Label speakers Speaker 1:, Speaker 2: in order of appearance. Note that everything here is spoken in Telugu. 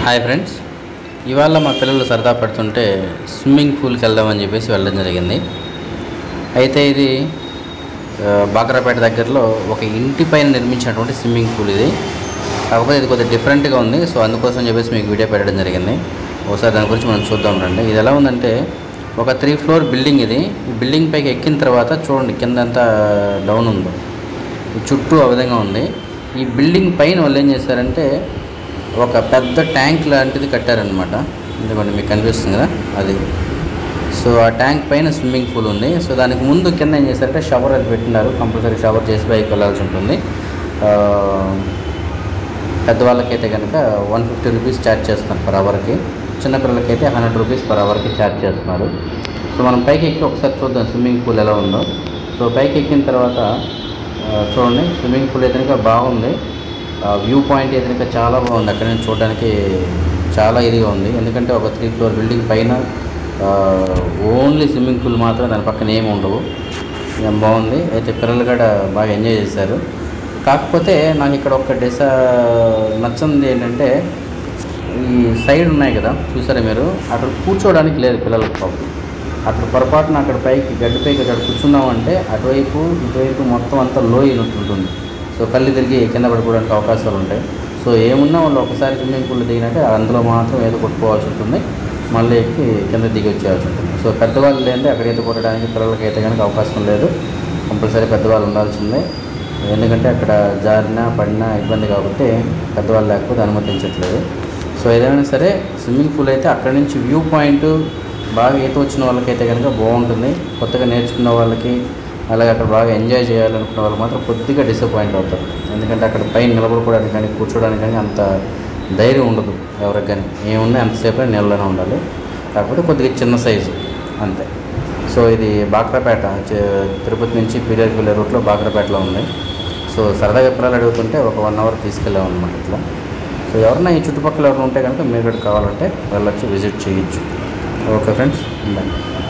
Speaker 1: హాయ్ ఫ్రెండ్స్ ఇవాళ మా పిల్లలు సరదా పడుతుంటే స్విమ్మింగ్ పూల్కి వెళ్దామని చెప్పేసి వెళ్ళడం జరిగింది అయితే ఇది ఆ, బాకరాపేట దగ్గరలో ఒక ఇంటి పైన నిర్మించినటువంటి స్విమ్మింగ్ పూల్ ఇది కాకపోతే ఇది కొద్దిగా డిఫరెంట్గా ఉంది సో అందుకోసం చెప్పేసి మీకు వీడియో పెట్టడం జరిగింది ఒకసారి దాని గురించి మనం చూద్దాం రండి ఇది ఎలా ఉందంటే ఒక త్రీ ఫ్లోర్ బిల్డింగ్ ఇది ఈ బిల్డింగ్ పైకి ఎక్కిన తర్వాత చూడండి కింద అంతా డౌన్ ఉందో ఈ చుట్టూ ఆ విధంగా ఉంది ఈ బిల్డింగ్ పైన వాళ్ళు ఏం చేశారంటే ఒక పెద్ద ట్యాంక్ లాంటిది కట్టారనమాట ఎందుకంటే మీకు కనిపిస్తుంది కదా అది సో ఆ ట్యాంక్ పైన స్విమ్మింగ్ పూల్ ఉంది సో దానికి ముందు కింద ఏం చేశారంటే షవర్ అది పెట్టినారు కంపల్సరీ షవర్ చేసి బైక్ వెళ్ళాల్సి ఉంటుంది ఆ, పెద్దవాళ్ళకైతే కనుక వన్ ఫిఫ్టీ రూపీస్ ఛార్జ్ చేస్తున్నారు పర్ అవర్కి చిన్నపిల్లలకైతే హండ్రెడ్ రూపీస్ పర్ అవర్కి ఛార్జ్ చేస్తున్నారు సో మనం పైకి ఎక్కి ఒకసారి చూద్దాం స్విమ్మింగ్ పూల్ ఎలా ఉందో సో పైకి ఎక్కిన తర్వాత ఆ, చూడండి స్విమ్మింగ్ పూల్ అయితే కనుక బాగుంది వ్యూ పాయింట్ అయితే కనుక చాలా బాగుంది అక్కడ నుంచి చూడడానికి చాలా ఇదిగా ఉంది ఎందుకంటే ఒక త్రీ ఫ్లోర్ బిల్డింగ్ పైన ఓన్లీ స్విమ్మింగ్ పూల్ మాత్రం దాని పక్కన ఏమి ఉండవు ఏం బాగుంది అయితే పిల్లలు కూడా బాగా ఎంజాయ్ చేశారు కాకపోతే నాకు ఇక్కడ ఒక డిస నచ్చింది ఏంటంటే ఈ సైడ్ ఉన్నాయి కదా చూసారా మీరు అక్కడ కూర్చోవడానికి లేదు పిల్లలకు పాపం అక్కడ పొరపాటున అక్కడ పైకి గడ్డి పైకి అక్కడ కూర్చున్నామంటే అటువైపు ఇటువైపు మొత్తం అంతా లోయ ఉంటుంది సో కళ్ళు తిరిగి కింద పడిపోవడానికి అవకాశాలు ఉంటాయి సో ఏమున్నా వాళ్ళు ఒకసారి స్విమ్మింగ్ పూల్ దిగినట్టే అందులో మాత్రం ఏదో కొట్టుకోవాల్సి ఉంటుంది మళ్ళీ ఎక్కి కింద దిగి వచ్చేయాల్సి ఉంటుంది సో పెద్దవాళ్ళు లేదంటే అక్కడ ఈత కొట్టడానికి పిల్లలకి అయితే కనుక అవకాశం లేదు కంపల్సరీ పెద్దవాళ్ళు ఉండాల్సిందే ఎందుకంటే అక్కడ జారినా పడినా ఇబ్బంది కాబట్టి పెద్దవాళ్ళు లేకపోతే అనుమతించట్లేదు సో ఏదైనా సరే స్విమ్మింగ్ పూల్ అయితే అక్కడ నుంచి వ్యూ పాయింట్ బాగా ఈత వచ్చిన వాళ్ళకైతే కనుక బాగుంటుంది కొత్తగా నేర్చుకున్న వాళ్ళకి అలాగే అక్కడ బాగా ఎంజాయ్ చేయాలనుకున్న వాళ్ళు మాత్రం కొద్దిగా డిసప్పాయింట్ అవుతారు ఎందుకంటే అక్కడ పైన నిలబడుకోవడానికి కానీ కూర్చోడానికి కానీ అంత ధైర్యం ఉండదు ఎవరికి కానీ ఏమున్నా అంతసేపు నీళ్ళలోనే ఉండాలి కాకపోతే కొద్దిగా చిన్న సైజు అంతే సో ఇది బాక్రాపేట చే- తిరుపతి నుంచి పీరియడ్కి వెళ్ళే రూట్లో బాక్రాపేటలో ఉంది సో సరదాగా పిల్లలు అడుగుతుంటే ఒక వన్ అవర్ తీసుకెళ్ళాం అనమాట ఇట్లా సో ఎవరన్నా ఈ చుట్టుపక్కల ఎవరైనా ఉంటే కనుక మీరు కూడా కావాలంటే వెళ్ళొచ్చు విజిట్ చేయొచ్చు ఓకే ఫ్రెండ్స్ ఉండండి